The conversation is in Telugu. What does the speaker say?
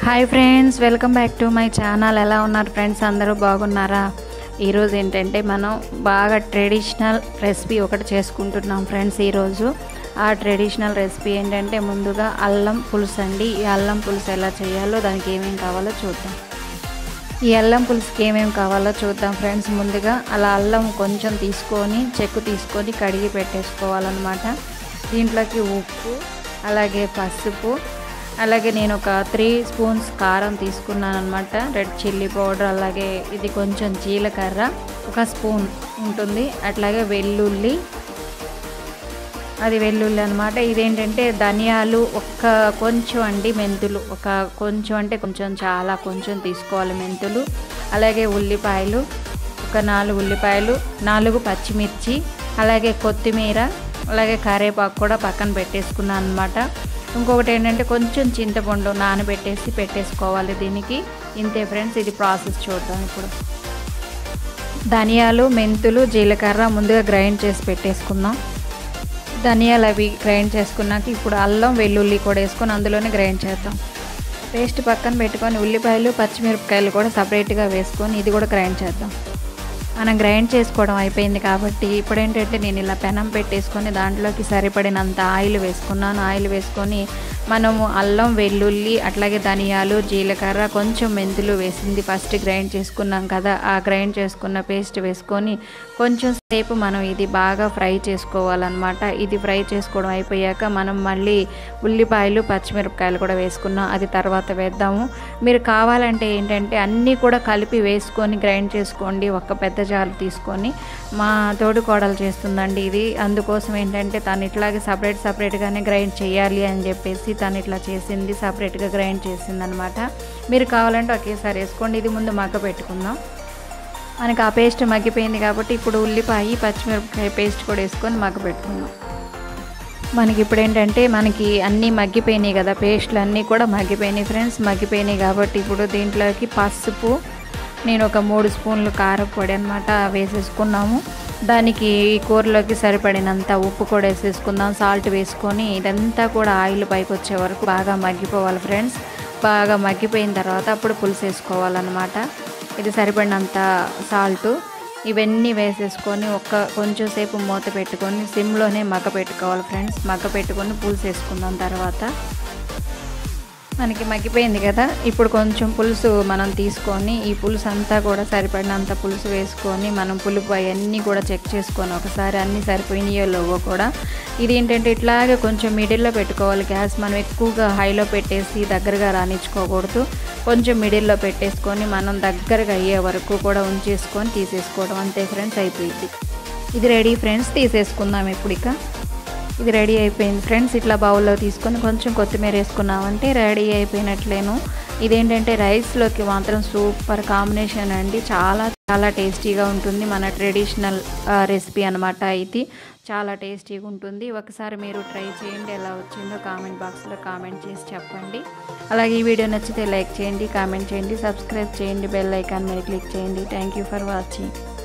hi friends welcome back to my channel ఎలా ఉన్నారు ఫ్రెండ్స్ అందరూ బాగున్నారా ఈరోజు ఏంటంటే మనం బాగా ట్రెడిషనల్ రెసిపీ ఒకటి చేసుకుంటున్నాం ఫ్రెండ్స్ ఈరోజు ఆ ట్రెడిషనల్ రెసిపీ ఏంటంటే ముందుగా అల్లం పులుసు అండి ఈ అల్లం పులుసు ఎలా చేయాలో దానికి ఏమేమి కావాలో చూద్దాం ఈ అల్లం పులుసుకి ఏమేమి కావాలో చూద్దాం ఫ్రెండ్స్ ముందుగా అలా అల్లం కొంచెం తీసుకొని చెక్కు తీసుకొని కడిగి పెట్టేసుకోవాలన్నమాట దీంట్లోకి ఉప్పు అలాగే పసుపు అలాగే నేను ఒక త్రీ స్పూన్స్ కారం తీసుకున్నాను అనమాట రెడ్ చిల్లీ పౌడర్ అలాగే ఇది కొంచెం జీలకర్ర ఒక స్పూన్ ఉంటుంది అట్లాగే వెల్లుల్లి అది వెల్లుల్లి అనమాట ఇదేంటంటే ధనియాలు ఒక్క కొంచెం అండి మెంతులు ఒక కొంచెం అంటే కొంచెం చాలా కొంచెం తీసుకోవాలి మెంతులు అలాగే ఉల్లిపాయలు ఒక నాలుగు ఉల్లిపాయలు నాలుగు పచ్చిమిర్చి అలాగే కొత్తిమీర అలాగే కరివేపాకు కూడా పక్కన పెట్టేసుకున్నాను అనమాట ఇంకొకటి ఏంటంటే కొంచెం చింతపండు నానబెట్టేసి పెట్టేసుకోవాలి దీనికి ఇంతే ఫ్రెండ్స్ ఇది ప్రాసెస్ చూద్దాం ఇప్పుడు ధనియాలు మెంతులు జీలకర్ర ముందుగా గ్రైండ్ చేసి పెట్టేసుకుందాం ధనియాలు అవి గ్రైండ్ చేసుకున్నాక ఇప్పుడు అల్లం వెల్లుల్లి కూడా వేసుకొని అందులోనే గ్రైండ్ చేద్దాం పేస్ట్ పక్కన పెట్టుకొని ఉల్లిపాయలు పచ్చిమిరపకాయలు కూడా సపరేట్గా వేసుకొని ఇది కూడా గ్రైండ్ చేద్దాం మనం గ్రైండ్ చేసుకోవడం అయిపోయింది కాబట్టి ఇప్పుడు ఏంటంటే నేను ఇలా పెనం పెట్టేసుకొని దాంట్లోకి సరిపడినంత ఆయిల్ వేసుకున్నాను ఆయిల్ వేసుకొని మనము అల్లం వెల్లుల్లి అట్లాగే ధనియాలు జీలకర్ర కొంచెం మెంతులు వేసింది ఫస్ట్ గ్రైండ్ చేసుకున్నాం కదా ఆ గ్రైండ్ చేసుకున్న పేస్ట్ వేసుకొని కొంచెం సేపు మనం ఇది బాగా ఫ్రై చేసుకోవాలన్నమాట ఇది ఫ్రై చేసుకోవడం అయిపోయాక మనం మళ్ళీ ఉల్లిపాయలు పచ్చిమిరపకాయలు కూడా వేసుకున్నాం అది తర్వాత వేద్దాము మీరు కావాలంటే ఏంటంటే అన్నీ కూడా కలిపి వేసుకొని గ్రైండ్ చేసుకోండి ఒక పెద్ద జారు తీసుకొని మా తోడు కోడలు చేస్తుందండి ఇది అందుకోసం ఏంటంటే తను ఇట్లాగే సపరేట్ సపరేట్గానే గ్రైండ్ చేయాలి అని చెప్పేసి తను ఇట్లా చేసింది సపరేట్గా గ్రైండ్ చేసింది అనమాట మీరు కావాలంటే ఒకేసారి వేసుకోండి ఇది ముందు మగ్గ పెట్టుకుందాం మనకి ఆ పేస్ట్ మగ్గిపోయింది కాబట్టి ఇప్పుడు ఉల్లిపాయ పచ్చిమిరపకాయ పేస్ట్ కూడా వేసుకొని మగ్గ పెట్టుకుందాం మనకి ఇప్పుడు ఏంటంటే మనకి అన్నీ మగ్గిపోయినాయి కదా పేస్ట్లు అన్నీ కూడా మగ్గిపోయినాయి ఫ్రెండ్స్ మగ్గిపోయినాయి కాబట్టి ఇప్పుడు దీంట్లోకి పసుపు నేను ఒక మూడు స్పూన్లు కారపొడి అనమాట వేసేసుకున్నాము దానికి ఈ కూరలోకి సరిపడినంత ఉప్పు కూడా వేసేసుకుందాం సాల్ట్ వేసుకొని ఇదంతా కూడా ఆయిల్ పైకి వచ్చే వరకు బాగా మగ్గిపోవాలి ఫ్రెండ్స్ బాగా మగ్గిపోయిన తర్వాత అప్పుడు పులుసు వేసుకోవాలన్నమాట ఇది సరిపడినంత సాల్ట్ ఇవన్నీ వేసేసుకొని ఒక్క కొంచెం సేపు మూత పెట్టుకొని సిమ్లోనే మగ్గ పెట్టుకోవాలి ఫ్రెండ్స్ మగ్గ పెట్టుకొని పులుసు వేసుకుందాం తర్వాత మనకి మగ్గిపోయింది కదా ఇప్పుడు కొంచెం పులుసు మనం తీసుకొని ఈ పులుసు అంతా కూడా సరిపడినంత పులుసు వేసుకొని మనం పులుపు అవన్నీ కూడా చెక్ చేసుకొని ఒకసారి అన్నీ సరిపోయినాయో లేవో కూడా ఇది ఏంటంటే ఇట్లాగే కొంచెం మిడిల్లో పెట్టుకోవాలి గ్యాస్ మనం ఎక్కువగా హైలో పెట్టేసి దగ్గరగా రానిచ్చుకోకూడదు కొంచెం మిడిల్లో పెట్టేసుకొని మనం దగ్గరగా అయ్యే వరకు కూడా ఉంచేసుకొని తీసేసుకోవడం అంతే ఫ్రెండ్స్ అయిపోయింది ఇది రెడీ ఫ్రెండ్స్ తీసేసుకుందాం ఇప్పుడు ఇక ఇది రెడీ అయిపోయింది ఫ్రెండ్స్ ఇట్లా బౌల్లో తీసుకొని కొంచెం కొత్తిమీర వేసుకున్నామంటే రెడీ అయిపోయినట్లేను ఇదేంటంటే రైస్లోకి మాత్రం సూపర్ కాంబినేషన్ అండి చాలా చాలా టేస్టీగా ఉంటుంది మన ట్రెడిషనల్ రెసిపీ అనమాట ఇది చాలా టేస్టీగా ఉంటుంది ఒకసారి మీరు ట్రై చేయండి ఎలా వచ్చిందో కామెంట్ బాక్స్లో కామెంట్ చేసి చెప్పండి అలాగే ఈ వీడియో నచ్చితే లైక్ చేయండి కామెంట్ చేయండి సబ్స్క్రైబ్ చేయండి బెల్ ఐకాన్ మీద క్లిక్ చేయండి థ్యాంక్ యూ ఫర్ వాచింగ్